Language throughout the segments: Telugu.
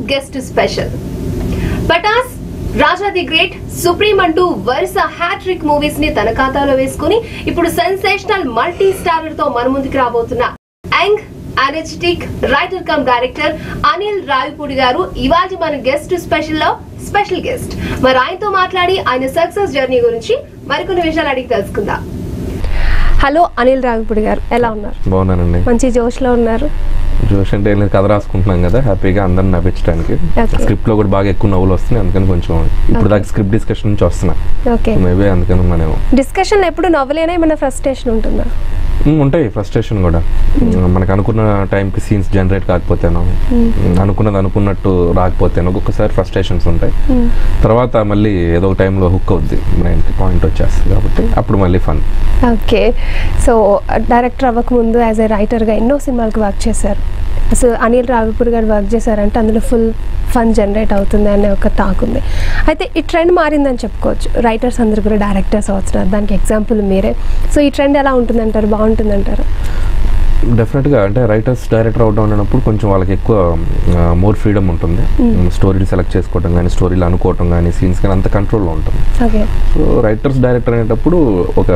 Guest special Pataas Raja the Great Supreme అంటూ వరుస హ్యాట్రిక్ మూవీస్ ని తన ఖాతాలో వేసుకుని ఇప్పుడు సెన్సేషనల్ మల్టీ స్టారర్ తో మన ముందుకు రాబోతున్న young energetic writer come director Anil Ravipudi garu ఇవాళ మన గెస్ట్ స్పెషల్ లో స్పెషల్ గెస్ట్ మరి ఆయనతో మాట్లాడి ఆయన సక్సెస్ జర్నీ గురించి మరికొన్ని విషయాలు అడిగి తెలుసుకుందాం హలో అనిల్ రావిపూడి గారు ఎలా ఉన్నారు బాగున్నానండి మంచి జోష్ లో ఉన్నారు జోష్ అంటే ఏం లేదు, కథ రాసుకుంటున్నాం కదా హ్యాపీగా అందరిని నవ్వించడానికి Okay. స్క్రిప్ట్ లో కూడా బాగా ఎక్కువ నవ్వులు వస్తున్నాయి అందుకని కొంచెం ఇప్పుడు దాకా స్క్రిప్ట్ డిస్కషన్ నుంచి వస్తున్నా ఓకే మేబీ అందుకని మనం డిస్కషన్ ఎప్పుడు నవ్వలేనా ఏమైనా ఫ్రస్ట్రేషన్ ఉంటుందా ఉమ్, ఉంటాయి ఫ్రస్ట్రేషన్ కూడా మనకు అనుకున్న టైంకి సీన్స్ జనరేట్ కాకపోతేనో ఉమ్, అనుకున్నది అనుకున్నట్టు రాకపోతేనో ఒక్కొక్కసారి ఫ్రస్ట్రేషన్స్ ఉంటాయి తర్వాత మళ్ళీ ఏదో ఒక టైంలో హుక్ అవుద్ది బ్రెయిన్కి పాయింట్ వచ్చేస్తుంది కాబట్టి అప్పుడు మళ్ళీ ఫన్ ఓకే సో డైరెక్టర్ అవ్వకముందు యాజ్ ఏ రైటర్గా ఎన్నో సినిమాలకు వర్క్ చేశారు అసలు అనిల్ రావిపూర్ గారు వర్క్ చేశారంటే అందులో ఫుల్ ఫన్ జనరేట్ అవుతుంది అనే ఒక టాక్ ఉంది అయితే ఈ ట్రెండ్ మారిందని చెప్పుకోవచ్చు రైటర్స్ అందరు కూడా డైరెక్టర్స్ అవుతున్నారు దానికి ఎగ్జాంపుల్ మీరే సో ఈ ట్రెండ్ ఎలా ఉంటుందంటారు బాగుంటుందంటారు డెఫినెట్గా అంటే రైటర్స్ డైరెక్టర్ అవుట్ ఉన్నప్పుడు కొంచెం వాళ్ళకి ఎక్కువ మోర్ ఫ్రీడమ్ ఉంటుంది స్టోరీలు సెలెక్ట్ చేసుకోవడం కానీ స్టోరీలు అనుకోవటం కానీ సీన్స్ కానీ అంత కంట్రోల్లో ఉంటుంది ఓకే సో రైటర్స్ డైరెక్టర్ అనేటప్పుడు ఒక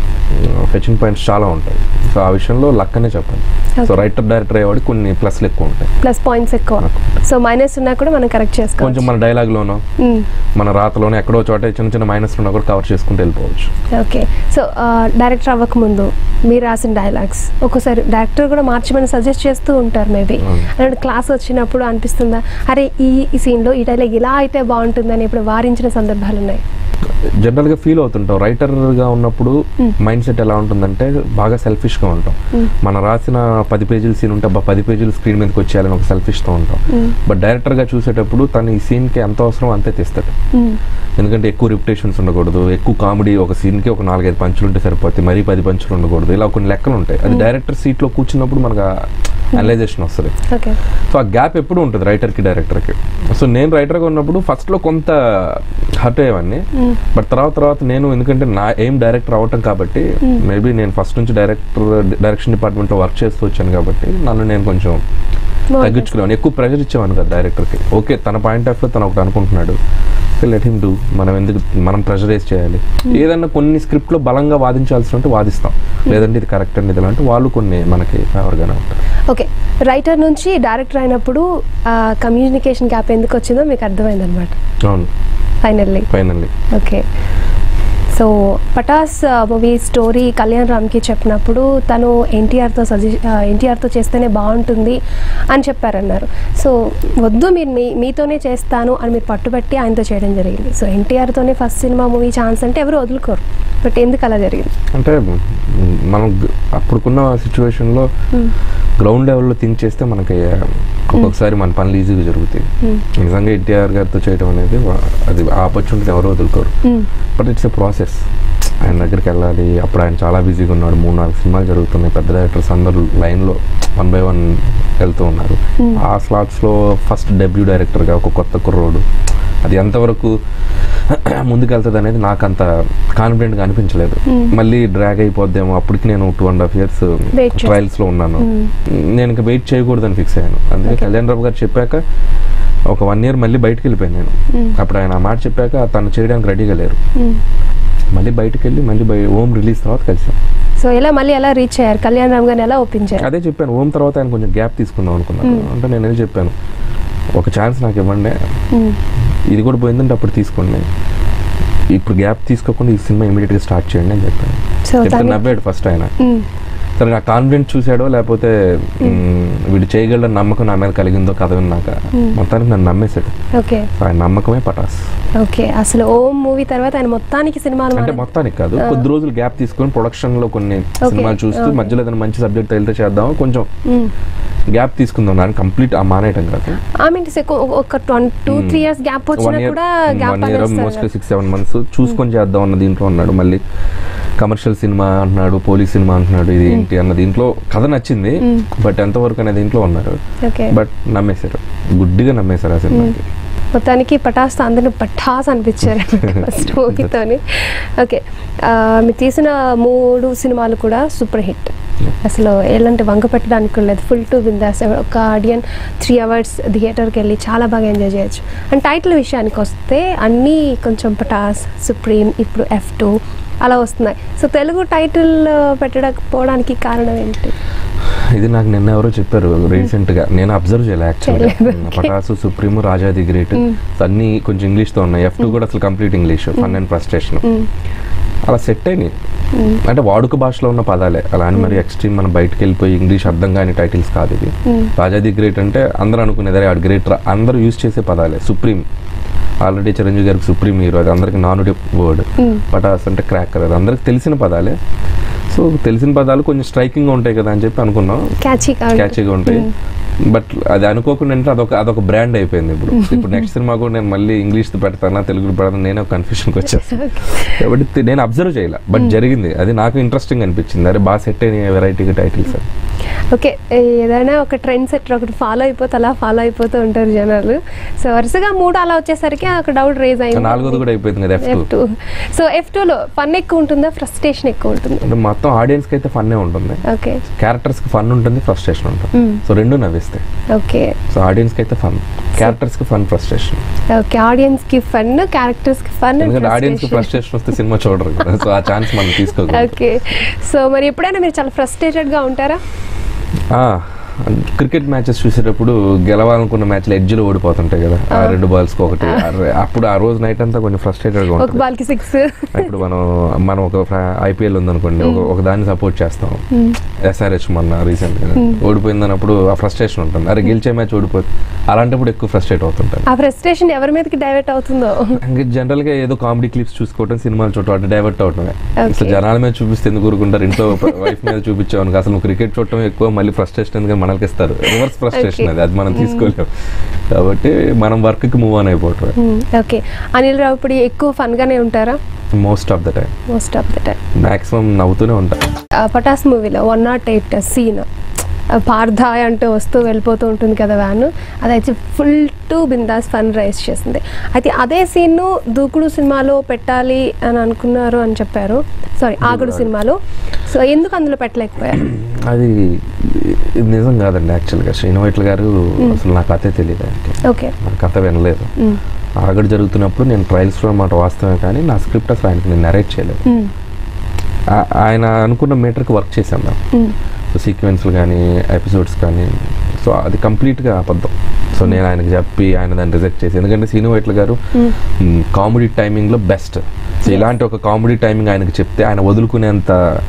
ఫెచింగ్ పాయింట్స్ చాలా ఉంటాయి సో ఆ విషయంలో లక్ అనే చెప్పాలి సో Okay. రైటర్ డైరెక్టర్ అయ్యేవాడికి కొన్ని ప్లస్లు ఎక్కువ ఉంటాయి ప్లస్ పాయింట్స్ ఎక్కువ సో మైనస్ ఉన్నా కూడా మనం కరెక్ట్ కొంచెం చేసుకోవచ్చు మన డైలాగ్లోనో మ్మ్. మన రాతలోనో ఎక్కడో చోట చిన్న చిన్న మైనస్ ఉన్నా కూడా కవర్ చేసుకుంటూ వెళ్ళిపోవచ్చు ఓకే సో డైరెక్టర్ అవ్వకముందు మీరు రాసిన డైలాగ్స్ ఒక్కోసారి డైరెక్టర్ కూడా మార్చమని సజెస్ట్ చేస్తూ ఉంటారు మేబీ అవును. అలాంటి క్లాస్ వచ్చినప్పుడు అనిపిస్తుందా అరే ఈ ఈ సీన్లో ఈ డైలాగ్ ఇలా అయితే బాగుంటుందని ఇప్పుడు వారించిన సందర్భాలు ఉన్నాయి జనరల్గా ఫీల్ అవుతుంటాం రైటర్గా ఉన్నప్పుడు మైండ్ సెట్ ఎలా ఉంటుందంటే బాగా సెల్ఫిష్గా ఉంటాం మనం రాసిన పది పేజీల సీన్ ఉంటే అబ్బా పది పేజీలు స్క్రీన్ మీదకి వచ్చేయాలని ఒక సెల్ఫిష్తో ఉంటాం బట్ డైరెక్టర్గా చూసేటప్పుడు తను ఈ సీన్కి ఎంత అవసరం అంతే తీస్తాడు మ్మ్. ఎందుకంటే ఎక్కువ రిపిటేషన్స్ ఉండకూడదు ఎక్కువ కామెడీ ఒక సీన్కి ఒక నాలుగైదు పంచులు ఉంటే సరిపోతాయి మరీ పది పంచులు ఉండకూడదు ఇలా కొన్ని లెక్కలు ఉంటాయి అది డైరెక్టర్ సీట్లో కూర్చున్నప్పుడు మనకు అనలైజేషన్ వస్తుంది ఓకే సో ఆ గ్యాప్ ఎప్పుడు ఉంటుంది రైటర్కి డైరెక్టర్కి సో నేను రైటర్గా ఉన్నప్పుడు ఫస్ట్లో కొంత హర్ట్ అయ్యేవాడిని బట్ తర్వాత తర్వాత నేను ఎందుకంటే నా ఎయిమ్ డైరెక్టర్ అవటం కాబట్టి మేబీ నేను ఫస్ట్ నుంచి డైరెక్టర్ డైరెక్షన్ డిపార్ట్మెంట్లో వర్క్ చేస్తూ వచ్చాను కాబట్టి నన్ను నేను కొంచెం తగ్గించుకునేవాడిని ఎక్కువ ప్రెషర్ ఇచ్చేవాను కదా డైరెక్టర్కి ఓకే తన పాయింట్ ఆఫ్ లో తను ఒకటి అనుకుంటున్నాడు లెట్ హిమ్ డూ మనం ఎందుకు మనం ప్రెషర్ వేసి చేయాలి ఏదన్నా కొన్ని స్క్రిప్ట్లో బలంగా వాదించాల్సి ఉంటే వాదిస్తాం లేదంటే ఇది కరెక్ట్ అండి ఇది అంటే వాళ్ళు కొన్ని మనకి ఫేవర్గానే ఉంటారు ఓకే రైటర్ నుంచి డైరెక్టర్ అయినప్పుడు కమ్యూనికేషన్ గ్యాప్ ఎందుకు వచ్చిందో మీకు అర్థమైందనమాట అవును finally finally okay so Pataas movie story Kalyan రామ్కి చెప్పినప్పుడు తను ఎన్టీఆర్తో సజెస్ట్ ఎన్టీఆర్తో చేస్తేనే బాగుంటుంది అని చెప్పారన్నారు సో వద్దు మీరు మీ మీతోనే చేస్తాను అని మీరు పట్టుబట్టి ఆయనతో చేయడం జరిగింది సో ఎన్టీఆర్తోనే ఫస్ట్ సినిమా మూవీ ఛాన్స్ అంటే ఎవరు వదులుకోరు బట్ ఎందుకు అలా జరిగింది అంటే మ్, మనం గ- అప్పుడుకున్న సిచ్యువేషన్లో గ్రౌండ్ లెవెల్లో థింక్ చేస్తే మనకి ఒక్కొక్కసారి మన పనులు ఈజీగా జరుగుతాయి నిజంగా ఎన్టీఆర్ గారితో చేయడం అనేది వా- అది ఆపర్చునిటీ ఎవరు వదులుకోరు బట్ ఇట్స్ ఎ ప్రాసెస్ ఆయన దగ్గరికి వెళ్ళాలి అప్పుడు ఆయన చాలా బిజీగా ఉన్నాడు మూడు నాలుగు సినిమాలు జరుగుతున్నాయి పెద్ద డైరెక్టర్స్ అందరూ లైన్లో వన్ బై వన్ వెళ్తూ ఉన్నారు ఆ స్లాట్స్లో ఫస్ట్ డెబ్యూ డైరెక్టర్గా ఒక కొత్త కుర్రోడు అది ఎంతవరకు ముందుకెళ్తుంది అనేది నాకు అంత కాన్ఫిడెంట్గా అనిపించలేదు మళ్ళీ డ్రాగ్ అయిపోద్దేమో అప్పటికి నేను two and half years Wait చేస్తా. ట్రయల్స్లో ఉన్నాను నేను ఇంకా వెయిట్ చేయకూడదని ఫిక్స్ అయ్యాను అందుకే కళ్యాణ్ రావు గారు చెప్పాక ఒక వన్ ఇయర్ మళ్ళీ బయటికి వెళ్ళిపోయాను నేను అప్పుడు ఆయన ఆ మాట చెప్పాక తను చేయడానికి రెడీగా లేరు మళ్ళీ బయటికి వెళ్ళి మళ్ళీ బయ ఓం రిలీజ్ తర్వాత కలిసాం సో ఎలా మళ్ళీ ఎలా రీచ్ అయ్యారు కళ్యాణ్ రామ్ గారిని ఎలా ఒప్పించారు అదే చెప్పాను ఓం తర్వాత ఆయన కొంచెం గ్యాప్ తీసుకుందాం అనుకున్నాను అంటే నేను ఏదో చెప్పాను ఒక ఛాన్స్ నాకు ఇవ్వండి ఇది కూడా పోయిందంటే అప్పుడు తీసుకోండి ఇప్పుడు గ్యాప్ తీసుకోకుండా ఈ సినిమా ఇమీడియట్గా స్టార్ట్ చేయండి అని చెప్పాను సో చెప్తే తను నవ్వాడు ఫస్ట్ ఆయన సరే నా కాన్ఫిడెన్స్ చూశాడో లేకపోతే మ్, వీడు చేయగలడని నమ్మకం నా మీద కలిగిందో కథ విన్నాక మొత్తానికి నన్ను నమ్మేశాడు ఓకే సో ఆయన నమ్మకమే పటాస్ ఓకే అసలు ఓం మూవీ తర్వాత ఆయన మొత్తానికి సినిమాలు అంటే మారారు. మొత్తానికి కాదు కొద్ది రోజులు గ్యాప్ తీసుకొని ప్రొడక్షన్ లో కొన్ని సినిమాలు చూస్తూ okay. మధ్యలో ఏదైనా మంచి సబ్జెక్ట్ వెళ్తే చేద్దాం కొంచెం మ్మ్. గ్యాప్ తీసుకుందాం దాన్ని కంప్లీట్ ఆ మానేయటం కాదు ఐ మీన్ ఒక two three years gap one వచ్చినా ఇయర్ కూడా gap one year mostly six seven months చూసుకొని చేద్దాం అన్న దీంట్లో ఉన్నాడు మళ్ళీ కమర్షియల్ సినిమా అంటున్నాడు పోలీస్ సినిమా అంటున్నాడు ఇది ఏంటి అన్న దీంట్లో కథ నచ్చింది బట్ ఎంతవరకు అనే దీంట్లో ఉన్నారు ఓకే బట్ నమ్మేశారు గుడ్డిగా నమ్మేశారు ఆ సినిమాకి మొత్తానికి పటాస్ అందరిని పటాస్ అనిపించారు ఫస్ట్ మూవీతోని ఓకే మీరు తీసిన మూడు సినిమాలు కూడా సూపర్ హిట్ అసలు ఎలాంటి వంక పెట్టడానికి కూడా లేదు ఫుల్ టు బిందాస్ ఒక ఆడియన్ త్రీ అవర్స్ థియేటర్కి వెళ్ళి చాలా బాగా ఎంజాయ్ చేయొచ్చు అండ్ టైటిల్ విషయానికి వస్తే అన్నీ కొంచెం పటాస్ సుప్రీం ఇప్పుడు ఎఫ్ టూ అలా వస్తున్నాయి సో తెలుగు టైటిల్ పెట్టకపోవడానికి కారణం ఏంటి ఇది నాకు నిన్న ఎవరో చెప్పారు రీసెంట్ గా నేను అబ్జర్వ్ చేయలే యాక్చువల్గా చేయలేదు, okay. Pataas Supreme Raja the Great అన్ని కొంచెం ఇంగ్లీష్ తో ఉన్నాయి ఎఫ్ టూ కూడా అసలు complete English fun and frustration అలా సెట్ అయినాయి అంటే వాడుక భాషలో ఉన్న పదాలే అలా అని మరి ఎక్స్ట్రీమ్ మనం బయటకు వెళ్ళిపోయి ఇంగ్లీష్ అర్థం కాని టైటిల్స్ కాదు ఇది రాజా ది గ్రేట్ అంటే అందరూ అనుకునేది అరే ఆడు గ్రేట్ రా అందరూ యూజ్ చేసే పదాలే సుప్రీం ఆల్రెడీ చిరంజీవి గారికి సుప్రీం హీరో అది అందరికి నానుడి వర్డ్ పటాస్ అంటే క్రాకర్ అది అందరికి తెలిసిన పదాలే సో తెలిసిన పదాలు కొంచెం స్ట్రైకింగ్ ఉంటాయి కదా అని చెప్పి అనుకున్నాం క్యాచీ క్యాచీగా ఉంటాయి బట్ అది అనుకోకుండా అంటే అదొక అదొక బ్రాండ్ అయిపోయింది ఇప్పుడు ఇప్పుడు నెక్స్ట్ సినిమా కూడా నేను మళ్ళీ ఇంగ్లీష్ పెడతానా తెలుగు పెడతాను నేను ఒక కన్ఫ్యూషన్కి వచ్చేస్తాను కాబట్టి తి- నేను అబ్జర్వ్ చేయాల బట్ జరిగింది అది నాకు ఇంట్రెస్టింగ్ అనిపించింది అరే బాగా సెట్ అయిన వెరైటీగా టైటిల్స్ అని ఓకే ఏదైనా ఒక ట్రెండ్ సెటర్ ఒకటి ఫాలో అయిపోతే అలా ఫాలో అయిపోతూ ఉంటారు జనాలు సో వరుసగా మూడు అలా వచ్చేసరికి ఒక డౌట్ రేజ్ అయింది నాలుగోది కూడా అయిపోయింది కదా F F two so F టూలో ఫన్ ఎక్కువ ఉంటుందా ఫ్రస్ట్రేషన్ ఎక్కువ ఉంటుంది అంటే మొత్తం ఆడియన్స్కి అయితే ఫన్నే ఉంటుంది ఓకే క్యారెక్టర్స్కి ఫన్ ఉంటుంది ఫ్రస్ట్రేషన్ ఉంటుంది సో రెండు నవ్విస్తాయి ఓకే సో ఆడియన్స్కి అయితే ఫన్ క్యారెక్టర్స్కి ఫన్ ఫ్రస్ట్రేషన్ ఓకే ఆడియన్స్ కి ఫన్ క్యారెక్టర్స్ కి ఫన్ ఎందుకంటే ఆడియన్స్కి ఫ్రస్ట్రేషన్ వస్తే సినిమా చూడరు కదా సో ఆ ఛాన్స్ మనం తీసుకోకూడదు ఓకే సో మరి ఎప్పుడైనా మీరు చాలా ఫ్రస్ట్రేటెడ్ గా ఉంటారా క్రికెట్ మ్యాచెస్ చూసేటప్పుడు గెలవాలనుకున్న మ్యాచ్లు ఎడ్జ్లో ఓడిపోతుంటాయి కదా ఆ రెండు బాల్స్కి ఒకటి అర్రే, అప్పుడు ఆ రోజు నైట్ అంతా కొంచెం ఫ్రస్ట్రేటెడ్గా ఒక ఉంటుంది బాల్ కి సిక్స్ ఇప్పుడు మనం మనం ఒక ఐపీఎల్ ఉందనుకోండి ఒక ఒక దాన్ని సపోర్ట్ చేస్తాం ఎస్ఆర్హెచ్ మొన్న రీసెంట్ గా ఓడిపోయిందన్నప్పుడు ఆ ఫ్రస్ట్రేషన్ ఉంటుంది అరే గెలిచే మ్యాచ్ ఓడిపోతుంది అలాంటప్పుడు ఎక్కువ ఫ్రస్ట్రేట్ అవుతుంటారు ఆ ఫ్రస్ట్రేషన్ ఎవరి మీదకి డైవర్ట్ అవుతుందో ఇంకా జనరల్ గా ఏదో కామెడీ క్లిప్స్ చూసుకోవటం సినిమాలు చూడటం అంటే డైవర్ట్ అవటమే Okay. అసలు జనాల మీద చూపిస్తే ఎందుకు ఊరుకుంటారు ఇంట్లో వైఫ్ మీద చూపించావు అసలు నువ్వు క్రికెట్ చూడటం ఎక్కువ మళ్ళీ ఫ్రస్ట్రేషన్ ఎందుకు మనకి ఇస్తారు రివర్స్ ఫ్రస్ట్రేషన్ Okay. అది అది మనం తీసుకోలేము కాబట్టి మనం వర్క్ కి మూవ్ ఆన్ అయిపోవటం ఓకే అనిల్ రావుపడి ఎక్కువ ఫన్ గానే ఉంటారా most of the time most of the time maximum నవ్వుతూనే ఉంటా పటాస్ మూవీలో వన్ నాట్ ఎయిట్ సీన్ పార్థాయ్ అంటూ వస్తూ వెళ్ళిపోతూ ఉంటుంది కదా వ్యాన్ అదైతే ఫుల్ టు బిందాస్ ఫన్ రైజ్ చేసింది అయితే అదే సీన్ను దూకుడు సినిమాలో పెట్టాలి అని అనుకున్నారు అని చెప్పారు సారీ ఆగుడు సినిమాలో సో ఎందుకు అందులో పెట్టలేకపోయారు అది ఇది నిజం కాదండి యాక్చువల్గా శ్రీనివైట్ల గారు అసలు నాకు కథే తెలియదు ఆయనకి ఓకే నా కథ వినలేదు ఆగడు జరుగుతున్నప్పుడు నేను ట్రయల్స్లో మాట వాస్తవమే కానీ నా స్క్రిప్ట్ అసలు ఆయనకి నేను నరేట్ చేయలేదు ఆ- ఆయన అనుకున్న మీటర్కి వర్క్ చేశాం మేము సో సీక్వెన్స్లు కానీ ఎపిసోడ్స్ కానీ సో అది కంప్లీట్గా అబద్ధం సో నేను ఆయనకి చెప్పి ఆయన దాన్ని రిజెక్ట్ చేసి ఎందుకంటే సీను వైట్ల గారు కామెడీ టైమింగ్లో బెస్ట్ సో ఇలాంటి ఒక కామెడీ టైమింగ్ ఆయనకి చెప్తే ఆయన వదులుకునేంత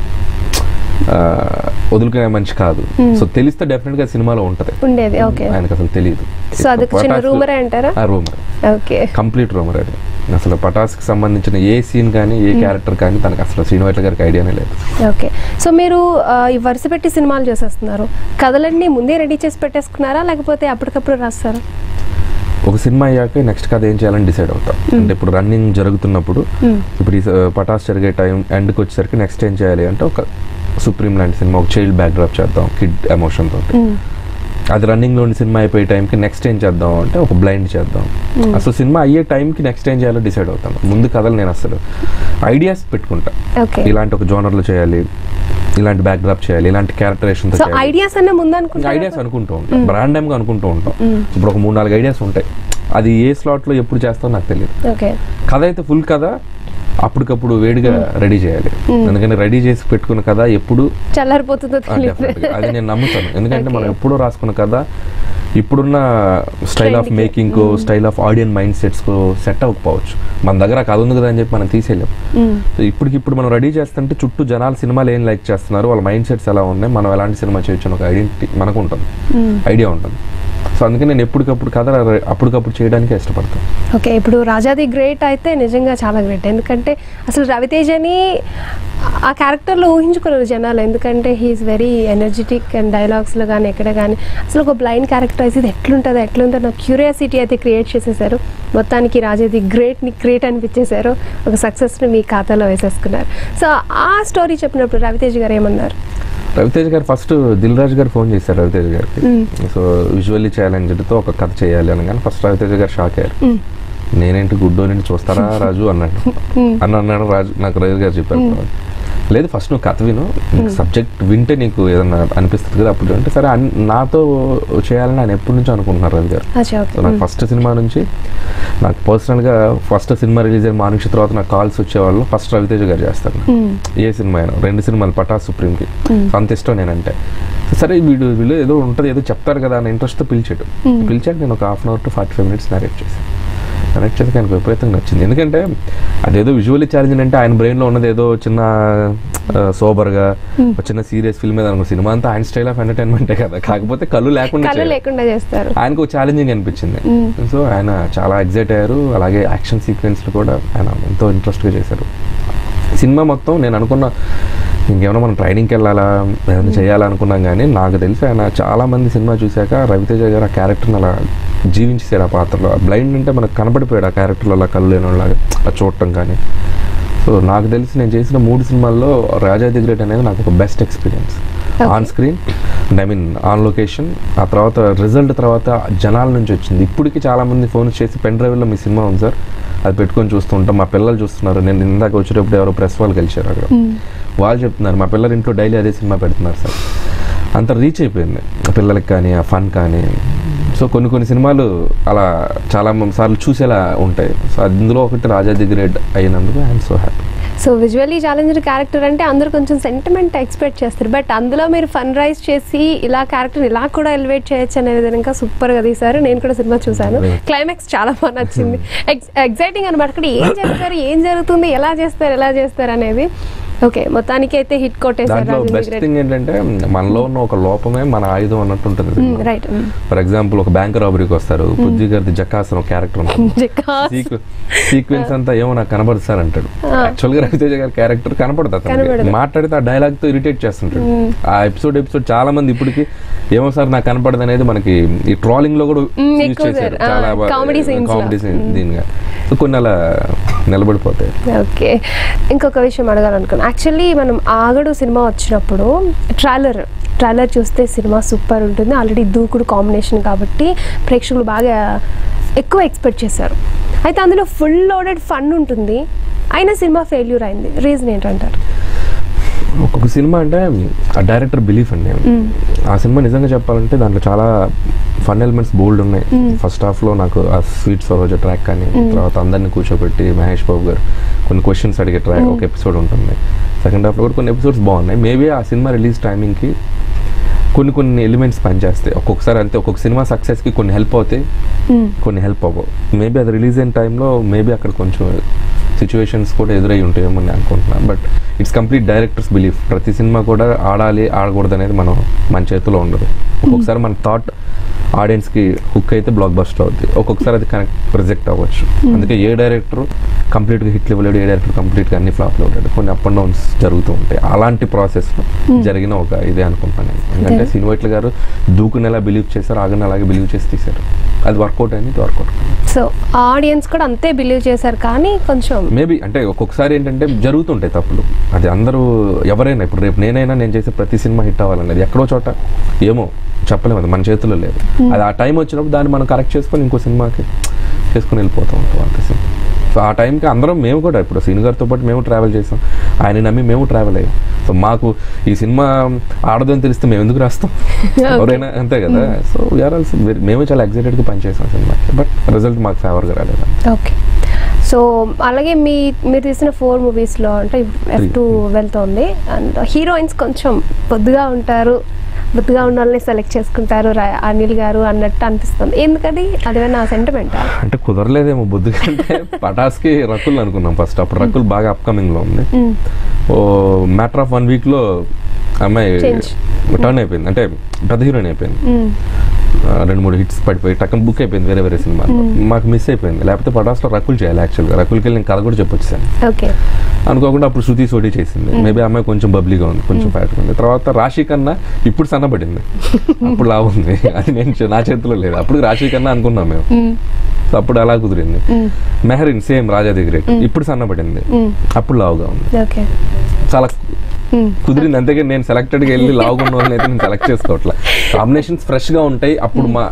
ఆ, వదులుకునే మనిషి కాదు సో తెలిస్తే డెఫినెట్గా సినిమాలో ఉంటుంది ఉండేది ఓకే ఆయనకు అసలు తెలియదు సో అది ఒక చిన్న రూమరే అంటారా రూమర్ ఓకే కంప్లీట్ రూమర్ అది అసలు పటాస్కి సంబంధించిన ఏ సీన్ కానీ ఏ క్యారెక్టర్ కానీ తనకు అసలు శ్రీనివాట్ల గారికి ఐడియానే లేదు ఓకే సో మీరు ఆ, ఈ వరుస పెట్టి సినిమాలు చేసేస్తున్నారు కథలన్నీ ముందే రెడీ చేసి పెట్టేసుకున్నారా లేకపోతే అప్పటికప్పుడు రాస్తారా ఒక సినిమా అయ్యాక నెక్స్ట్ కథ ఏం చేయాలని డిసైడ్ అవుతాం అంటే ఇప్పుడు రన్నింగ్ జరుగుతున్నప్పుడు ఇప్పుడు ఈ స- పటాస్ జరిగే టైం ఎండ్కి వచ్చేసరికి నెక్స్ట్ ఏం చేయాలి అంటే ఒక సుప్రీం లాంటి సినిమా ఒక చైల్డ్ బ్యాక్ డ్రాప్ చేద్దాం కిడ్ ఎమోషన్ తోటి అది రన్నింగ్లో ఉండి సినిమా అయిపోయే టైంకి నెక్స్ట్ ఏం చేద్దాం అంటే ఒక బ్లైండ్ చేద్దాం అసలు సినిమా అయ్యే టైంకి నెక్స్ట్ ఏం చేయాలో డిసైడ్ అవుతాను ముందు కథలు నేను అసలు ఐడియాస్ పెట్టుకుంటా ఓకే ఇలాంటి ఒక జోనర్లో చేయాలి ఇలాంటి బ్యాక్ డ్రాప్ చేయాలి ఇలాంటి క్యారెక్టరేషన్ సో ఐడియాస్ అన్న ముందు అనుకుంటారా ఐడియాస్ అనుకుంటూ ఉంటాం ర్యాండమ్గా అనుకుంటూ ఉంటాం ఇప్పుడు ఒక మూడు నాలుగు ఐడియాస్ ఉంటాయి అది ఏ స్లాట్లో ఎప్పుడు చేస్తామో నాకు తెలియదు ఓకే కథ అయితే ఫుల్ కథ అప్పటికప్పుడు వేడిగా రెడీ చేయాలి ఎందుకంటే రెడీ చేసి పెట్టుకున్న కథ ఎప్పుడు చల్లారిపోతుందో ఆ, తెలియదు definitely. అది నేను నమ్ముతాను ఎందుకంటే మనం Okay. ఎప్పుడూ రాసుకున్న కథ ఇప్పుడున్న స్టైల్ ఆఫ్ Trend కి. Making style of audience mindsets set అవ్వకపోవచ్చు మన దగ్గర ఆ కథ ఉంది కదా అని చెప్పి మనం తీసేయలేం సో ఇప్పటికి ఇప్పుడు మనం రెడీ చేస్తుంటే చుట్టూ జనాలు సినిమాలు ఏం లైక్ చేస్తున్నారు వాళ్ళ మైండ్ సెట్స్ ఎలా ఉన్నాయి మనం ఎలాంటి సినిమా చేయొచ్చు అని ఒక ఐడెంటిటీ మనకు ఉంటుంది ఐడియా ఉంటుంది సో అందుకే నేను ఎప్పటికప్పుడు కథ ర- అప్పటికప్పుడు చేయడానికి ఇష్టపడతాను ఓకే ఇప్పుడు రాజాది గ్రేట్ అయితే నిజంగా చాలా గ్రేట్ ఎందుకంటే అసలు రవితేజని ఆ క్యారెక్టర్లో ఊహించుకోలేరు జనాలు ఎందుకంటే హీఈస్ వెరీ ఎనర్జెటిక్ అండ్ డైలాగ్స్లో కానీ ఎక్కడ కానీ అసలు ఒక బ్లైండ్ క్యారెక్టర్ అయితే ఇది ఎట్లుంటుందో ఎట్లుంటుందో నాకు క్యూరియాసిటీ అయితే క్రియేట్ చేసేసారు మొత్తానికి రాజాది గ్రేట్ని క్రియేట్ అనిపించేశారు ఒక సక్సెస్ని మీ ఖాతాలో వేసేసుకున్నారు సో ఆ స్టోరీ చెప్పినప్పుడు రవితేజ్ గారు ఏమన్నారు రవితేజ్ గారు ఫస్ట్ దిల్ రాజు గారు ఫోన్ చేశారు రవితేజ్ గారికి సో విజువల్లీ ఛాలెంజ్తో ఒక కథ చేయాలి అని కానీ ఫస్ట్ రవితేజ్ గారు షాక్ అయ్యారు నేనేంటి గుడ్డో నుండి చూస్తారా రాజు అన్నాడు అని అన్నాడు రాజు నాకు రవి గారు చెప్పారు లేదు ఫస్ట్ నువ్వు కథ విను సబ్జెక్ట్ వింటే నీకు ఏదన్నా అనిపిస్తుంది కదా అప్పుడు అంటే సరే అన్- నాతో చేయాలని ఆయన ఎప్పటి నుంచో అనుకుంటున్నారు రవి గారు అచ్చా ఓకే సో నాకు ఫస్ట్ సినిమా నుంచి నాకు పర్సనల్గా ఫస్ట్ సినిమా రిలీజ్ అయిన మార్నింగ్ తర్వాత నాకు కాల్స్ వచ్చేవాళ్ళు ఫస్ట్ రవితేజ గారు చేస్తారు ఏ సినిమా అయినా రెండు సినిమాలు పటా సుప్రీంకి అంత ఇష్టం నేనంటే సరే వీడు వీళ్ళు ఏదో ఉంటుంది ఏదో చెప్తారు కదా అన్న ఇంట్రెస్ట్తో పిలిచాడు పిలిచాక నేను ఒక half an hour to forty five minutes narrate చేశాను నరేట్ చేసి ఆయనకు విపరీతంగా నచ్చింది ఎందుకంటే అదేదో విజువల్లీ ఛాలెంజ్ అంటే ఆయన బ్రెయిన్లో ఉన్నది ఏదో చిన్న సోబర్గా ఒక చిన్న సీరియస్ ఫిల్మ్ మీద అనుకో సినిమా అంతా ఆయన స్టైల్ ఆఫ్ ఎంటర్టైన్మెంటే కదా కాకపోతే కళ్ళు లేకుండా కళ్ళు చేయాలి. లేకుండా చేస్తారు ఆయనకు ఛాలెంజింగ్ అనిపించింది సో ఆయన చాలా ఎగ్జైట్ అయ్యారు అలాగే యాక్షన్ సీక్వెన్స్లు కూడా ఆయన ఎంతో ఇంట్రెస్ట్గా చేశారు సినిమా మొత్తం నేను అనుకున్న ఇంకేమైనా మనం ట్రైనింగ్కి వెళ్ళాలా ఏమైనా చేయాలా అనుకున్నాం కానీ నాకు తెలిసి ఆయన చాలా మంది సినిమా చూశాక రవితేజ గారు ఆ క్యారెక్టర్ని అలా జీవించేశాడు ఆ పాత్రలో బ్లైండ్ అంటే మనకు కనపడిపోయాడు ఆ క్యారెక్టర్లో అలా కళ్ళు లేనిలాగా ఆ చూడటం కానీ సో నాకు తెలిసి నేను చేసిన మూడు సినిమాల్లో రాజా ది గ్రేట్ అనేది నాకు ఒక best experience on screen and I mean on location ఆ తర్వాత రిజల్ట్ తర్వాత జనాల నుంచి వచ్చింది ఇప్పటికి చాలా మంది ఫోన్ చేసి పెన్ డ్రైవ్లో మీ సినిమా ఉంది సార్ అది పెట్టుకొని చూస్తూ ఉంటాం మా పిల్లలు చూస్తున్నారు నేను ఇందాక వచ్చేటప్పుడు ఎవరో ప్రెస్ వాళ్ళు కలిశారు అక్కడ వాళ్ళు చెప్తున్నారు మా పిల్లలు ఇంట్లో డైలీ అదే సినిమా పెడుతున్నారు సార్ అంత రీచ్ అయిపోయింది ఆ పిల్లలకి కానీ ఆ ఫన్ కానీ సో కొన్ని కొన్ని సినిమాలు అలా చాలా మ- సార్లు చూసేలా ఉంటాయి సో అందులో ఒకటి రాజా ది గ్రేట్ అయినందుకు I'm so happy so visually challenged character అంటే అందరూ కొంచెం సెంటిమెంట్ ఎక్స్పెక్ట్ చేస్తారు బట్ అందులో మీరు ఫన్ రైజ్ చేసి ఇలా క్యారెక్టర్ ఇలా కూడా ఎలివేట్ చేయొచ్చు అనే విధంగా సూపర్ గా తీశారు నేను కూడా సినిమా చూశాను Right. క్లైమాక్స్ చాలా బాగా నచ్చింది ఎక్సైటింగ్ అనమాట అక్కడ ఏం చేస్తారు ఏం జరుగుతుంది ఎలా చేస్తారు ఎలా చేస్తారు అనేది ఓకే మొత్తానికి అయితే హిట్ కొట్టేశారు దాంట్లో బెస్ట్ థింగ్ ఏంటంటే మనలో ఉన్న ఒక లోపమే మన ఆయుధం అన్నట్టు ఉంటుంది సినిమా. రైట్ ఫర్ ఎగ్జాంపుల్ ఒక బ్యాంక్ రాబరీకి వస్తారు బుద్ధి గారిది జకాస్ అని ఒక క్యారెక్టర్ ఉంటుంది సీక్వెన్స్ అంతా ఏమో నాకు కనబడదు సార్ అంటాడు యాక్చువల్ గా రవితేజ గారి క్యారెక్టర్ కనపడదు కనపడదు. అతనికి మాట్లాడితే ఆ డైలాగ్ తో ఇరిటేట్ చేస్తుంటాడు ఆ ఎపిసోడ్ ఎపిసోడ్ చాలా మంది ఇప్పటికి ఏమో సార్ నాకు కనపడదు అనేది మనకి ఈ ట్రాలింగ్ లో కూడా మ్మ్, యూజ్ ఎక్కువ చేశారు సార్. ఆ, చాలా comedy scenes లో. కామెడీ దీనిగా సో కొన్ని అలా నిలబడిపోతాయి ఓకే ఇంకొక విషయం అడగాలనుకున్నాను యాక్చువల్లీ మనం ఆగడు సినిమా వచ్చినప్పుడు ట్రైలర్ ట్రైలర్ చూస్తే సినిమా సూపర్ ఉంటుంది ఆల్రెడీ దూకుడు కాంబినేషన్ కాబట్టి ప్రేక్షకులు బాగా ఎక్కువ ఎక్స్పెక్ట్ చేశారు అయితే అందులో ఫుల్ లోడెడ్ ఫన్ ఉంటుంది అయినా సినిమా ఫెయిల్యూర్ అయింది రీజన్ ఏంటంటారు ఒక్కొక్క సినిమా అంటే ఆ డైరెక్టర్ బిలీఫ్ అండి ఆ సినిమా నిజంగా చెప్పాలంటే దాంట్లో చాలా ఫన్ ఎలిమెంట్స్ బోల్డ్ ఉన్నాయి ఫస్ట్ హాఫ్ లో నాకు ఆ స్వీట్ సరోజ ట్రాక్ కానీ తర్వాత అందరిని కూర్చోబెట్టి మహేష్ బాబు గారు కొన్ని క్వశ్చన్స్ అడిగే ట్రాక్ ఒక ఎపిసోడ్ ఉంటుంది సెకండ్ హాఫ్ లో కూడా కొన్ని ఎపిసోడ్స్ బాగున్నాయి మేబీ ఆ సినిమా రిలీజ్ టైమింగ్ కి కొన్ని కొన్ని ఎలిమెంట్స్ పనిచేస్తాయి ఒక్కొక్కసారి అంతే ఒక్కొక్క సినిమా సక్సెస్ కి కొన్ని హెల్ప్ అవుతాయి కొన్ని హెల్ప్ అవ్వవు మేబీ అది రిలీజ్ అయిన టైంలో మేబీ అక్కడ కొంచెం సిచ్యువేషన్స్ కూడా ఎదురై ఉంటాయేమో నేను అనుకుంటున్నాను but it's complete director's belief ప్రతి సినిమా కూడా ఆడాలి ఆడకూడదు అనేది మనం మన చేతిలో ఉండదు ఒక్కొక్కసారి మన థాట్ ఆడియన్స్కి హుక్ అయితే బ్లాక్ బస్టర్ అవుద్ది ఒక్కొక్కసారి అది కనెక్ట్ ప్రొజెక్ట్ అవ్వచ్చు అందుకే ఏ డైరెక్టర్ కంప్లీట్గా హిట్లు ఇవ్వలేడు ఏ డైరెక్టర్ కంప్లీట్గా అన్ని ఫ్లాప్లు ఇవ్వలేడు కొన్ని అప్ అండ్ డౌన్స్ జరుగుతూ ఉంటాయి అలాంటి ప్రాసెస్లో జరిగిన ఒక ఇదే అనుకుంటాను నేను ఎందుకంటే Okay. సినిమాట్ల గారు దూకుని ఎలా బిలీవ్ చేశారు ఆగని అలాగే బిలీవ్ చేసి తీశారు అది వర్కౌట్ అయింది ఇది వర్కౌట్ సో ఆడియన్స్ కూడా అంతే బిలీవ్ చేశారు కానీ కొంచెం మేబీ అంటే ఒక్కొక్కసారి ఏంటంటే జరుగుతుంటాయి తప్పులు అది అందరూ ఎవరైనా ఇప్పుడు రేపు నేనైనా నేను చేసే ప్రతి సినిమా హిట్ అవ్వాలనేది ఎక్కడో చోట ఏమో చెప్పలేము అది మన చేతుల్లో లేదు అది ఆ టైం వచ్చినప్పుడు దాన్ని మనం కరెక్ట్ చేసుకొని ఇంకో సినిమాకి చేసుకొని వెళ్ళిపోతూ ఉంటాం అంతే simple. సో ఆ టైంకి అందరం మేము కూడా ఇప్పుడు సీన్ గారితో పాటు మేము ట్రావెల్ చేసాం ఆయన నమ్మి మేము ట్రావెల్ అయ్యాం సో మాకు ఈ సినిమా ఆడదని తెలిస్తే మేము ఎందుకు రాస్తాం ఎవరైనా అంతే కదా సో వీఆర్ ఆల్సో మేము చాలా ఎగ్జైటెడ్గా పనిచేసాం సినిమాకి బట్ రిజల్ట్ మాకు ఫేవర్గా రాలేదు ఓకే సో అలాగే మీ మీరు తీసిన ఫోర్ మూవీస్లో అంటే ఎఫ్ టూ వెళ్తోంది అండ్ హీరోయిన్స్ కొంచెం బొద్దుగా ఉంటారు బొద్దుగా ఉన్న వాళ్ళని సెలెక్ట్ చేసుకుంటారు రా- అనిల్ గారు అన్నట్టు అనిపిస్తుంది ఎందుకది అదేమైనా సెంటిమెంటా అంటే కుదరలేదేమో బుద్ధి కంటే పటాస్కి రకుల్ అనుకున్నాం ఫస్ట్ అప్పుడు రకుల్ బాగా అప్కమింగ్ లో ఉంది ఓ మ్యాటర్ ఆఫ్ వన్ వీక్ లో అమ్మాయి Change. టర్న్ అయిపోయింది అంటే పెద్ద హీరోయిన్ అయిపోయింది ఆ, రెండు మూడు హిట్స్ పడిపోయి టక్కన బుక్ అయిపోయింది వేరే వేరే సినిమా మాకు మిస్ అయిపోయింది లేకపోతే పటాస్లో రకుల్ చేయాలి యాక్చువల్గా రకుల్కి వెళ్ళి నేను కథ కూడా చెప్పొచ్చాను ఓకే అనుకోకుండా అప్పుడు శృతి సోడి చేసింది మేబీ అమ్మాయి కొంచెం బబ్లీగా ఉంది కొంచెం ఫ్యాట్ ఉంది తర్వాత రాశి కన్నా ఇప్పుడు సన్నబడింది అప్పుడు లా ఉంది అది నేను చే- నా చేతిలో లేదు అప్పుడు రాశి కన్నా అనుకున్నాం మేము సో అప్పుడు అలా కుదిరింది మెహరిన్ సేమ్ రాజా దగ్గర ఇప్పుడు సన్నబడింది అప్పుడు లావుగా ఉంది ఓకే చాలా కుదిరింది అంతేగాని నేను సెలెక్టెడ్గా వెళ్ళి లావుగా ఉన్న వాళ్ళని అయితే నేను సెలెక్ట్ చేసుకోవట్లే కాంబినేషన్స్ ఫ్రెష్గా ఉంటాయి అప్పుడు మా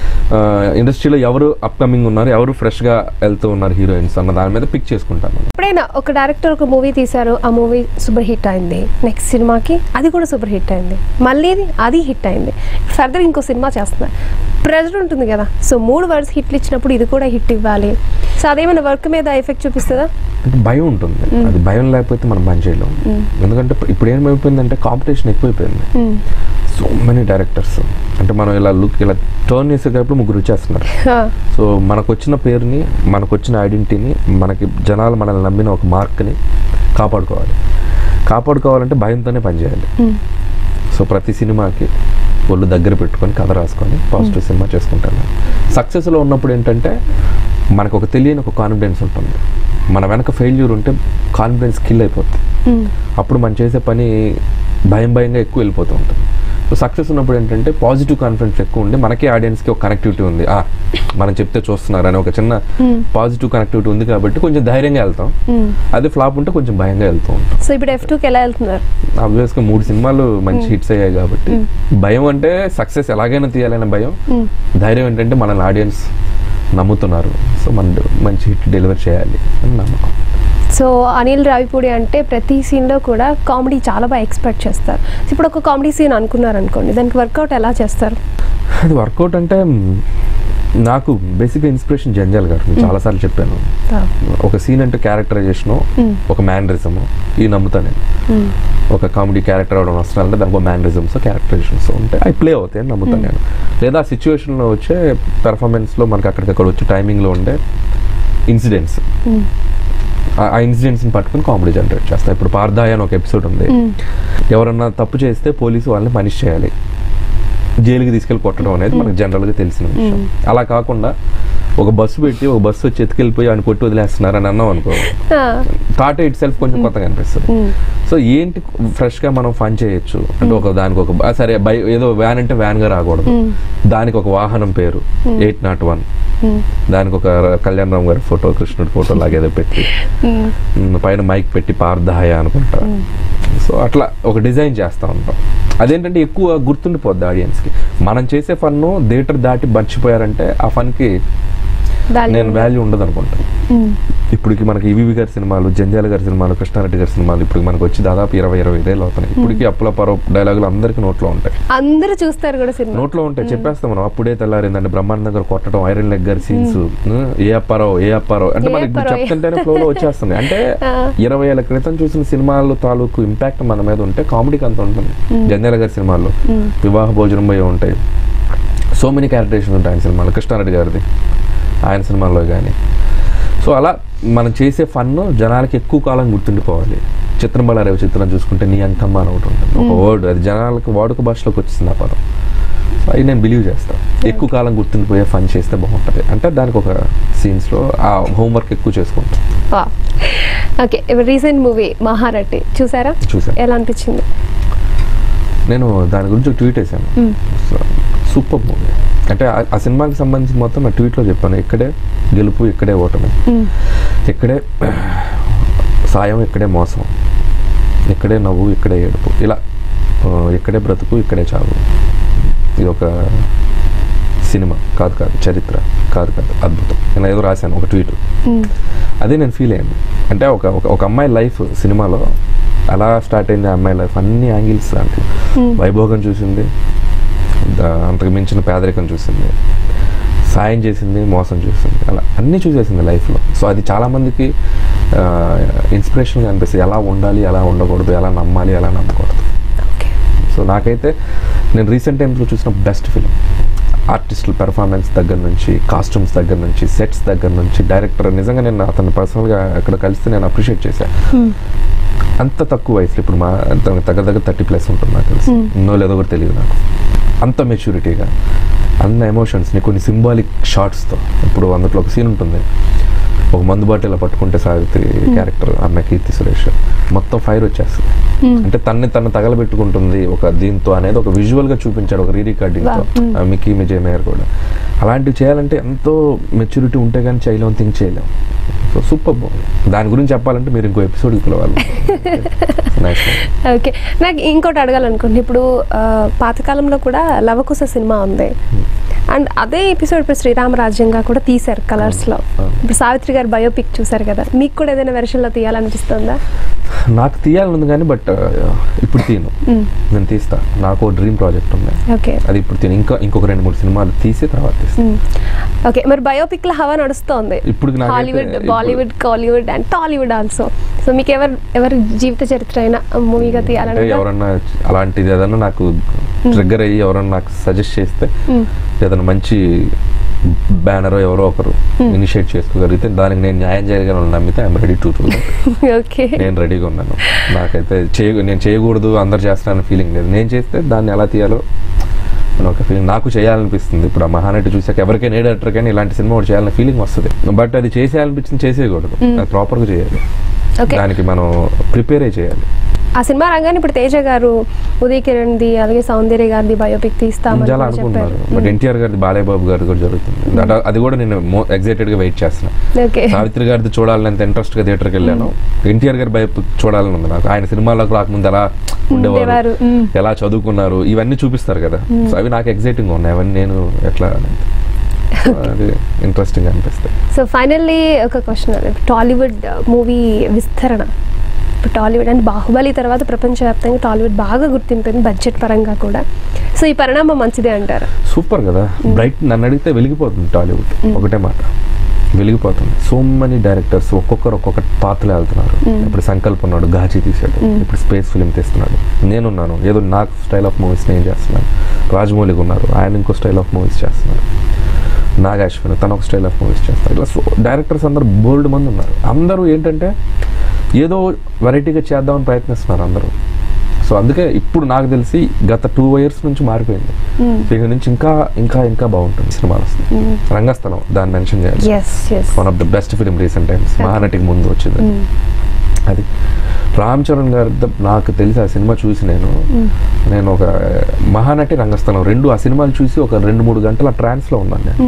ఇండస్ట్రీలో ఎవరు అప్కమింగ్ ఉన్నారు ఎవరు ఫ్రెష్గా వెళ్తూ ఉన్నారు హీరోయిన్స్ అన్న దాని మీద పిక్ చేసుకుంటాను ఇప్పుడే ఎప్పుడైనా ఒక డైరెక్టర్ ఒక మూవీ తీశారు ఆ మూవీ సూపర్ హిట్ అయింది నెక్స్ట్ సినిమాకి అది కూడా సూపర్ హిట్ అయింది మళ్ళీ అది హిట్ అయింది ఫర్దర్ ఇంకో సినిమా చేస్తున్నారు ప్రెజర్ ఉంటుంది కదా సో మూడు వర్డ్స్ హిట్లు ఇచ్చినప్పుడు ఇది కూడా హిట్ ఇవ్వాలి సో అదేమైనా వర్క్ మీద ఎఫెక్ట్ చూపిస్తుందా అంటే భయం ఉంటుంది అది భయం లేకపోతే మనం పని చేయలేం ఎందుకంటే ఇప్పుడు ఏమైపోయిందంటే కాంపిటీషన్ ఎక్కువైపోయింది సో మెనీ డైరెక్టర్స్ అంటే మనం ఇలా లుక్ ఇలా టర్న్ చేసేటప్పుడు ముగ్గురు వచ్చేస్తున్నారు సో మనకు వచ్చిన పేరుని మనకు వచ్చిన ఐడెంటిటీని మనకి జనాలు మనల్ని నమ్మిన ఒక మార్క్ని కాపాడుకోవాలి కాపాడుకోవాలంటే భయంతోనే పనిచేయాలి సో ప్రతి సినిమాకి ఒళ్ళు దగ్గర పెట్టుకొని కథ రాసుకొని పాజిటివ్ సినిమా చేసుకుంటాను సక్సెస్లో ఉన్నప్పుడు ఏంటంటే మనకు ఒక తెలియని ఒక కాన్ఫిడెన్స్ ఉంటుంది మన వెనక ఫెయిల్యూర్ ఉంటే కాన్ఫిడెన్స్ కిల్ అయిపోతుంది అప్పుడు మనం చేసే పని భయం భయంగా ఎక్కువ వెళ్ళిపోతూ ఉంటుంది సో సక్సెస్ ఉన్నప్పుడు ఏంటంటే పాజిటివ్ కాన్ఫిడెన్స్ ఎక్కువ ఉండి మనకే ఆడియన్స్కి ఒక కనెక్టివిటీ ఉంది ఆ మనం చెప్తే చూస్తున్నారు అని ఒక చిన్న పాజిటివ్ కనెక్టివిటీ ఉంది కాబట్టి కొంచెం ధైర్యంగా వెళ్తాం అదే ఫ్లాప్ ఉంటే కొంచెం భయంగా వెళ్తూ ఉంటాం సో ఇప్పుడు ఎఫ్ టూకి ఎలా వెళ్తున్నారు ఆబ్వియస్గా మూడు సినిమాలు మంచి హిట్స్ అయ్యాయి కాబట్టి భయం అంటే సక్సెస్ ఎలాగైనా తీయాలనే భయం ధైర్యం ఏంటంటే మనల్ని ఆడియన్స్ నమ్ముతున్నారు సో మన మంచి హిట్ డెలివర్ చేయాలి అని నమ్మకం సో అనిల్ రావిపూడి అంటే ప్రతి సీన్లో కూడా కామెడీ చాలా బాగా ఎక్స్పెక్ట్ చేస్తారు ఇప్పుడు ఒక కామెడీ సీన్ అనుకున్నారు అనుకోండి దానికి వర్కౌట్ ఎలా చేస్తారు అది వర్కౌట్ అంటే మ్, నాకు బేసిక్గా ఇన్స్పిరేషన్ జంజాల్ గారు నేను చాలాసార్లు చెప్పాను ఒక సీన్ అంటే క్యారెక్టరైజేషను ఒక మ్యానరిజము ఈ నమ్ముతాను నేను ఒక కామెడీ క్యారెక్టర్ అవడం వస్తున్నారంటే దానికి ఒక మ్యానరిజమ్స్ క్యారెక్టరైజేషన్స్ ఉంటాయి అవి ప్లే అవుతాయి అని నమ్ముతాను నేను లేదా ఆ సిచ్యువేషన్లో వచ్చే పెర్ఫార్మెన్స్లో మనకి అక్కడికక్కడ వచ్చే టైమింగ్లో ఉండే ఇన్సిడెంట్స్ ఆ ఇన్సిడెంట్స్ని పట్టుకుని కామెడీ జనరేట్ చేస్తాను ఇప్పుడు పార్దాయ అని ఒక ఎపిసోడ్ ఉంది ఎవరన్నా తప్పు చేస్తే పోలీసు వాళ్ళని పనిష్ చేయాలి జైలుకి తీసుకెళ్ళి కొట్టడం అనేది మనకు జనరల్గా తెలిసిన విషయం అలా కాకుండా ఒక బస్సు పెట్టి ఒక బస్సు వచ్చి ఎత్తుకెళ్ళిపోయి ఆయన కొట్టి వదిలేస్తున్నారు అని అన్నాం అనుకో థాట్ ఇట్ సెల్ఫ్ కొంచెం కొత్తగా అనిపిస్తుంది సో ఏంటి ఫ్రెష్గా మనం ఫన్ చేయొచ్చు అంటే ఒక దానికి ఒక ఆ సరే బై ఏదో వ్యాన్ అంటే వ్యాన్గా రాకూడదు దానికి ఒక వాహనం పేరు ఎయిట్ నాట్ వన్ దానికి ఒక కళ్యాణ రామ్ గారి ఫోటో కృష్ణుడి ఫోటో లాగా ఏదో పెట్టి ఉమ్, పైన మైక్ పెట్టి పార్దాయ అనుకుంటా సో అట్లా ఒక డిజైన్ చేస్తూ ఉంటాం అదేంటంటే ఎక్కువ గుర్తుండిపోద్ది ఆడియన్స్కి మనం చేసే ఫన్ను థియేటర్ దాటి మర్చిపోయారంటే ఆ ఫన్కి నేను వాల్యూ ఉండదు అనుకుంటాను ఇప్పటికి మనకి ఈవీవి గారి సినిమాలు జంజాల గారి సినిమాలు కృష్ణారెడ్డి గారి సినిమాలు ఇప్పుడు మనకు వచ్చి దాదాపు ఇరవై ఇరవై ఐదేళ్ళు అవుతున్నాయి ఇప్పటికి అప్పుల పరో డైలాగులు అందరికీ నోట్లో ఉంటాయి అందరూ చూస్తారు కూడా సినిమా నోట్లో ఉంటాయి చెప్పేస్తాం మనం అప్పుడే తెల్లారిందంటే బ్రహ్మాండ దగ్గర కొట్టడం ఐరన్ లెగ్ గారి సీన్స్ ఏ అప్పారో ఏ అప్పారో అంటే ఏ మనకి అప్పారో, ఏ- చెప్తుంటేనే ఫ్లోలో వచ్చేస్తుంది అంటే ఆ. ఇరవై ఏళ్ళ క్రితం చూసిన సినిమాలు తాలూకు ఇంపాక్ట్ మన మీద ఉంటే కామెడీకి అంత ఉంటుంది జంధ్యాల గారి సినిమాల్లో వివాహ భోజనం పోయి ఉంటాయి సో మెనీ క్యారెక్టరేషన్స్ ఉంటాయి ఆయన సినిమాలో కృష్ణారెడ్డి గారిది ఆయన సినిమాల్లో కానీ సో అలా మనం చేసే ఫన్ జనాలకి ఎక్కువ కాలం గుర్తుండిపోవాలి చిత్రం బళ్ళారేవ చిత్రం చూసుకుంటే నీ అంకమ్మ అని ఒకటి ఉంటుంది ఒక వర్డ్ అది జనాలకు వాడుక భాషలోకి వచ్చింది ఆ పదం సో అది నేను బిలీవ్ చేస్తాను ఎక్కువ కాలం గుర్తుండిపోయే ఫన్ చేస్తే బాగుంటుంది అంటే దానికి ఒక సీన్స్లో ఆ హోంవర్క్ ఎక్కువ చేసుకుంటాం ఓకే రీసెంట్ మూవీ మహారటి చూసారా చూసాను ఎలా అనిపించింది నేను దాని గురించి ఒక ట్వీట్ వేసాను సూపర్ మూవీ అంటే ఆ- ఆ సినిమాకి సంబంధించి మొత్తం ఆ ట్వీట్లో చెప్పాను ఇక్కడే గెలుపు ఇక్కడే ఓటమి ఇక్కడే సాయం ఇక్కడే మోసం ఇక్కడే నవ్వు ఇక్కడే ఏడుపు ఇలా ఆ, ఇక్కడే బ్రతుకు ఇక్కడే చావు ఇది ఒక సినిమా కాదు కాదు చరిత్ర కాదు కాదు అద్భుతం నేను ఏదో రాశాను ఒక ట్వీట్ అదే నేను ఫీల్ అయ్యాను అంటే ఒక ఒక ఒక అమ్మాయి లైఫ్ సినిమాలో అలా స్టార్ట్ అయింది ఆ అమ్మాయి లైఫ్ అన్ని యాంగిల్స్ దాంట్లో వైభోగం చూసింది దా- అంతకు మించిన పేదరికం చూసింది సాయం చేసింది మోసం చూసింది అలా అన్నీ చూసేసింది లైఫ్లో సో అది చాలామందికి ఇన్స్పిరేషన్గా అనిపిస్తుంది ఎలా ఉండాలి ఎలా ఉండకూడదు ఎలా నమ్మాలి ఎలా నమ్మకూడదు ఓకే సో నాకైతే నేను రీసెంట్ టైమ్స్లో చూసిన బెస్ట్ ఫిలిం ఆర్టిస్టుల పెర్ఫార్మెన్స్ దగ్గర నుంచి కాస్ట్యూమ్స్ దగ్గర నుంచి సెట్స్ దగ్గర నుంచి డైరెక్టర్ నిజంగా నేను అతను పర్సనల్గా అక్కడ కలిస్తే నేను అప్రిషియేట్ చేశాను అంత తక్కువ వయసులో ఇప్పుడు మా అంత దగ్గర దగ్గర థర్టీ ప్లస్ ఉంటుంది నాకు తెలిసి ఉన్నో లేదో కూడా తెలియదు నాకు అంత మెచ్యూరిటీగా అన్న ఎమోషన్స్ని కొన్ని సింబాలిక్ షార్ట్స్తో ఇప్పుడు అందులో ఒక సీన్ ఉంటుంది ఒక మందు బాటిల్ పట్టుకుంటే సావిత్రి క్యారెక్టర్ ఆమె కీర్తి సురేష్ మొత్తం ఫైర్ వచ్చేస్తుంది అంటే తన్ని తను తగలబెట్టుకుంటుంది ఒక దీంతో అనేది ఒక విజువల్ గా చూపించాడు ఒక రీ రికార్డింగ్తో Wow. మిక్కీ విజయ్ మేయర్ కూడా అలాంటివి చేయాలంటే ఎంతో మెచ్యూరిటీ ఉంటే కానీ చేయలేం థింక్ చేయలేం సో సూపర్ బాగుంది దాని గురించి చెప్పాలంటే మీరు ఇంకో ఎపిసోడ్ పిలవాలి నైస్ ఓకే నాకు ఇంకోటి అడగాలనుకుంటున్నా ఇప్పుడు ఆ, పాతకాలంలో కూడా లవకుశ సినిమా ఉంది అండ్ అదే ఎపిసోడ్ ఇప్పుడు శ్రీరామరాజ్యంగా కూడా తీశారు కలర్స్ లో అవును. ఇప్పుడు సావిత్రి గారు బయోపిక్ చూసారు కదా మీకు కూడా ఏదైనా వెర్షన్ లో తీయాలనిపిస్తుందా నాకు తీయాలని ఉంది కానీ బట్ ఇప్పుడు తీను నేను తీస్తా నాకు డ్రీమ్ ప్రాజెక్ట్ ఉంది ఓకే అది ఇప్పుడు తీను ఇంకా ఇంకొక రెండు మూడు సినిమాలు తీసి తర్వాత తీస్తా ఓకే మరి బయోపిక్ లో హవా నడుస్తోంది ఇప్పుడు నాకైతే హాలీవుడ్ ఇప్పుడు- Bollywood Kollywood and Tollywood also so మీకు ఎవరు ఎవరి జీవిత చరిత్ర అయినా మూవీగా అంటే తీయాలని ఎవరన్నా అలాంటిది ఏదన్నా నాకు ట్రిగ్గర్ అయ్యి ఎవరన్నా నాకు సజెస్ట్ చేస్తే ఏదైనా మంచి బ్యానర్ ఎవరో ఒకరు ఇనిషియేట్ చేసుకోగలిగితే దానికి నేను న్యాయం చేయగలను నమ్మితే I'm ready to do okay నేను రెడీగా ఉన్నాను నాకైతే చేయ నేను చేయకూడదు అందరు చేస్తానని ఫీలింగ్ లేదు నేను చేస్తే దాన్ని ఎలా తీయాలో అని ఒక ఫీలింగ్ నాకు చేయాలనిపిస్తుంది ఇప్పుడు ఆ మహానటి చూసాక ఎవరికైనా ఏ డైరెక్టర్కైనా ఇలాంటి సినిమా ఒకటి చేయాలనే ఫీలింగ్ వస్తుంది బట్ అది చేసేయాలనిపించింది చేసేయకూడదు అది ప్రాపర్గా చేయాలి ఓకే దానికి మనం ప్రిపేర్ అయి చేయాలి ఆ సినిమా రంగాన్ని ఇప్పుడు తేజ గారు ఉదయ్ కిరణ్ ది అలాగే సౌందర్య గారిది బయోపిక్ తీస్తామని చాలా కూడా అనుకుంటున్నారు చెప్పారు బట్ ఎన్టీఆర్ గారిది బాలయ్య బాబు గారిది కూడా జరుగుతుంది అట- అది కూడా నేను ఎగ్జైటెడ్ గా వెయిట్ చేస్తున్నా ఓకే సావిత్రి గారిది చూడాలని ఎంత ఇంట్రెస్ట్ గా థియేటర్కి వెళ్ళాను ఎన్టీఆర్ గారి బయోపిక్ చూడాలని ఉంది నాకు ఆయన సినిమాలోకి రాకముందు ఎలా ఉండేవారు. ఉండేవారు మ్మ్. ఎలా చదువుకున్నారు ఇవన్నీ చూపిస్తారు కదా సో అవి నాకు ఎగ్జైటింగ్ ఉన్నాయి అవన్నీ నేను ఎట్లా అనేది. So అది ఇంట్రెస్టింగ్ అనిపిస్తాయి సో ఫైనల్లీ ఒక క్వశ్చన్ టాలీవుడ్ మూవీ విస్తరణ ఇప్పుడు టాలీవుడ్ అంటే బాహుబలి తర్వాత ప్రపంచవ్యాప్తంగా టాలీవుడ్ బాగా గుర్తింపింది బడ్జెట్ పరంగా కూడా సో ఈ పరిణామం మంచిదే అంటారు సూపర్ కదా బ్రైట్ నన్ను అడిగితే వెలిగిపోతుంది టాలీవుడ్ ఒకటే మాట వెలిగిపోతుంది సో మెనీ డైరెక్టర్స్ ఒక్కొక్కరు ఒక్కొక్క పాత్రలు వెళ్తున్నారు ఇప్పుడు సంకల్ప్ ఉన్నాడు గాజీ తీసాడు ఇప్పుడు స్పేస్ ఫిలిం తీస్తున్నాడు నేనున్నాను ఏదో నాకు స్టైల్ ఆఫ్ మూవీస్ నేను చేస్తున్నాను రాజమౌళికి ఉన్నారు ఆయన ఇంకో స్టైల్ ఆఫ్ మూవీస్ చేస్తున్నారు నాగ్ అశ్విన్ తన ఒక స్టైల్ ఆఫ్ మూవీస్ చేస్తారు ఇట్లా సో డైరెక్టర్స్ అందరూ బోల్డ్ మంది ఉన్నారు అందరూ ఏంటంటే ఏదో వెరైటీగా చేద్దామని ప్రయత్నిస్తున్నారు అందరూ సో అందుకే ఇప్పుడు నాకు తెలిసి గత టూ ఇయర్స్ నుంచి మారిపోయింది ఇక నుంచి ఇంకా ఇంకా ఇంకా బాగుంటుంది సినిమాలు వస్తాయి రంగస్థలం దాన్ని మెన్షన్ చేయాలి yes yes one of the best film recent times మహానటికి ముందు వచ్చింది అది రామ్ చరణ్ గారి ద- నాకు తెలిసి ఆ సినిమా చూసి నేను నేను ఒక మహానటి రంగస్థలం రెండు ఆ సినిమాలు చూసి ఒక రెండు మూడు గంటల ట్రాన్స్లో ఉన్నాను నేను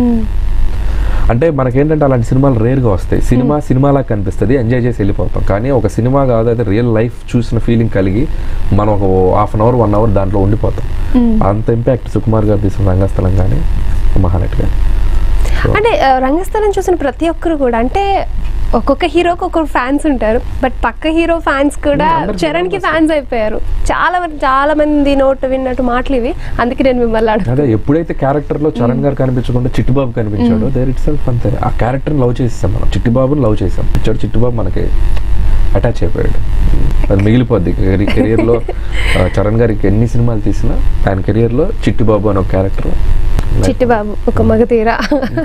అంటే మనకేంటంటే అలాంటి సినిమాలు రేర్గా వస్తాయి సినిమా సినిమాలా కనిపిస్తుంది ఎంజాయ్ చేసి వెళ్ళిపోతాం కానీ ఒక సినిమా కాదు అయితే రియల్ లైఫ్ చూసిన ఫీలింగ్ కలిగి మనం ఒక half an hour one hour దాంట్లో ఉండిపోతాం అంత ఇంపాక్ట్ సుకుమార్ గారు తీసిన రంగస్థలం కానీ మహానటి కానీ అంటే ఆ, రంగస్థలం చూసిన ప్రతి ఒక్కరు కూడా అంటే ఒక్కొక్క హీరోకి ఒక్కొక్క ఫ్యాన్స్ ఉంటారు బట్ పక్క హీరో ఫ్యాన్స్ కూడా అందరికీ చరణ్ కి ఎవరు ఫ్యాన్స్ అయిపోయారు చాలా వరకు చాలా మంది నోట్ విన్నట్టు మాటలు ఇవి అందుకే నేను మిమ్మల్ని అడుగు అదే ఎప్పుడైతే క్యారెక్టర్ లో చరణ్ గారు కనిపించకుండా చిట్టిబాబు కనిపించాడో దేర్ ఇట్ సెల్ఫ్ అంతే ఆ క్యారెక్టర్ లవ్ చేసేసాం మనం చిట్టిబాబుని లవ్ చేసాం ఇచ్చాడు చిట్టిబాబు మనకి అటాచ్ అయిపోయాడు అది మిగిలిపోద్ది కెరియర్ లో ఆ, చరణ్ గారికి ఎన్ని సినిమాలు తీసినా ఆయన కెరియర్ లో చిట్టిబాబు అనే ఒక క్యారెక్టర్ చిట్టిబాబు ఒక మగతీరా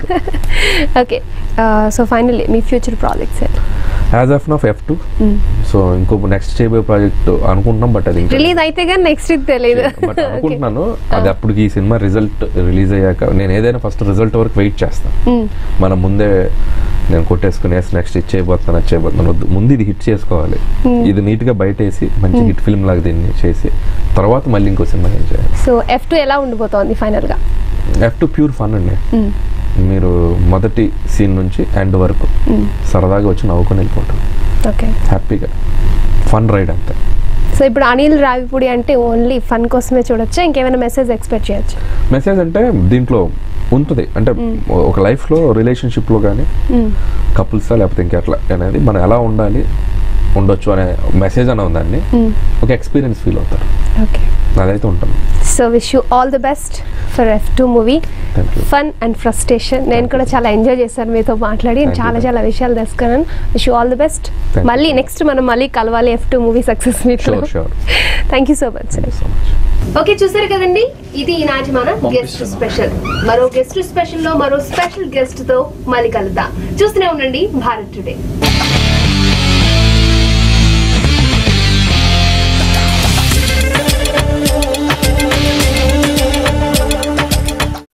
ఓకే సో ఫైనల్లీ మీ future projects as of now F two so ఇంకో నెక్స్ట్ చేయబోయే ప్రాజెక్ట్ అనుకుంటున్నాం బట్ అది ఇంకా రిలీజ్ అయితే కానీ నెక్స్ట్ ఇది తెలియదు బట్ అనుకుంటున్నాను అది అప్పటికి ఈ సినిమా రిజల్ట్ రిలీజ్ అయ్యాక నేను ఏదైనా ఫస్ట్ రిజల్ట్ వరకు వెయిట్ చేస్తాను మనం ముందే నేను కొట్టేసుకుని నెక్స్ట్ ఇది చేయబోతున్నాను అది చేయబోతున్నాను వద్దు ముందు ఇది హిట్ చేసుకోవాలి ఇది నీట్ గా బయటేసి మంచి హిట్ ఫిల్మ్ లాగా దీన్ని చేసి తర్వాత మళ్ళీ ఇంకో సినిమా ఏం చేయాలి సో ఎఫ్ టూ ఎలా ఉండిపోతుంది ఫైనల్ గా ఎఫ్ టు ప్యూర్ ఫన్ అండి మీరు మొదటి సీన్ నుంచి ఎండ్ వరకు సరదాగా వచ్చి నవ్వుకొని వెళ్ళిపోతాం ఓకే హ్యాపీగా ఫన్ రైడ్ అంతే సో ఇప్పుడు అనిల్ రావిపూడి అంటే ఓన్లీ ఫన్ కోసమే చూడొచ్చా ఇంకేమైనా మెసేజ్ ఎక్స్పెక్ట్ చేయొచ్చు మెసేజ్ అంటే దీంట్లో ఉంటుంది అంటే ఒక లైఫ్లో రిలేషన్షిప్లో కానీ కపుల్సా లేకపోతే ఇంకెట్లా అనేది మనం ఎలా ఉండాలి ఉండొచ్చు అనే మెసేజ్ అనే ఉందండి ఒక ఎక్స్పీరియన్స్ ఫీల్ అవుతారు ఓకే అదైతే ఉంటుంది so wish you all the best for F two movie thank you fun and frustration నేను కూడా చాలా ఎంజాయ్ చేశాను మీతో మాట్లాడి Thank you, చాలా thank చాలా విషయాలు తెలుసుకున్నాను wish you all the best Thank you. మళ్ళీ నెక్స్ట్ మనం మళ్ళీ కలవాలి ఎఫ్ టూ మూవీ సక్సెస్ మీట్లో sure sure thank you so much thank sir you so much okay చూసారు కదండి ఇది ఈనాటి మన గెస్ట్ స్పెషల్ మరో గెస్ట్ స్పెషల్ లో మరో స్పెషల్ గెస్ట్ తో మళ్ళీ కలుద్దాం చూస్తూనే ఉండండి భారత్ టుడే